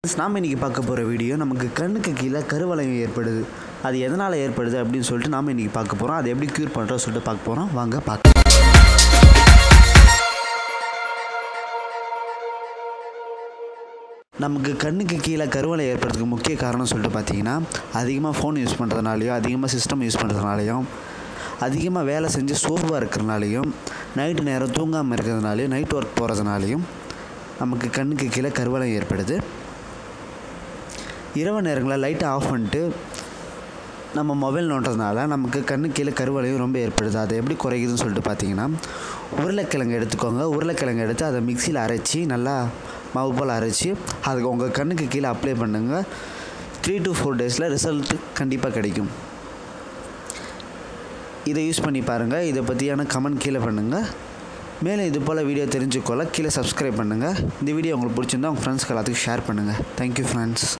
நாம் இன்றைக்கி பார்க்க போகிற வீடியோ நமக்கு கண்ணுக்கு கீழே கருவளையம் ஏற்படுது அது எதனால் ஏற்படுது அப்படின்னு சொல்லிட்டு நாம் இன்றைக்கி பார்க்க போகிறோம் அதை எப்படி க்யூர் பண்ணுறோம் சொல்லிட்டு பார்க்க போகிறோம் வாங்க பார்க்க நமக்கு கண்ணுக்கு கீழே கருவலை ஏற்படுறதுக்கு முக்கிய காரணம் சொல்லிட்டு பார்த்தீங்கன்னா அதிகமாக ஃபோன் யூஸ் பண்ணுறதுனாலையும் அதிகமாக சிஸ்டம் யூஸ் பண்ணுறதுனாலையும் அதிகமாக வேலை செஞ்சு சோர்வாக இருக்கிறனாலையும் நைட்டு நேரம் தூங்காமல் இருக்கிறதுனாலையும் நைட் ஒர்க் போகிறதுனாலையும் நமக்கு கண்ணுக்கு கீழே கருவலை ஏற்படுது இரவு நேரங்களில் லைட்டை ஆஃப் பண்ணிட்டு நம்ம மொபைல் நோண்டுறதுனால நமக்கு கண்ணு கீழே கருவளையும் ரொம்ப ஏற்படுது அதை எப்படி குறைக்குதுன்னு சொல்லிட்டு பார்த்தீங்கன்னா உருளைக்கிழங்கு எடுத்துக்கோங்க உருளைக்கிழங்கு எடுத்து அதை மிக்சியில் அரைச்சி நல்லா மாவு போல் அரைச்சி அதுக்கு உங்கள் கண்ணுக்கு கீழே அப்ளை பண்ணுங்கள் த்ரீ டு ஃபோர் டேஸில் ரிசல்ட் கண்டிப்பாக கிடைக்கும் இதை யூஸ் பண்ணி பாருங்கள் இதை பற்றியான கமெண்ட் கீழே பண்ணுங்கள் மேலும் இது போல் வீடியோ தெரிஞ்சுக்கொள்ள கீழே சப்ஸ்கிரைப் பண்ணுங்கள் இந்த வீடியோ உங்களுக்கு பிடிச்சிருந்தா உங்கள் ஃப்ரெண்ட்ஸ்க்கு எல்லாத்துக்கும் ஷேர் பண்ணுங்கள் தேங்க்யூ ஃப்ரெண்ட்ஸ்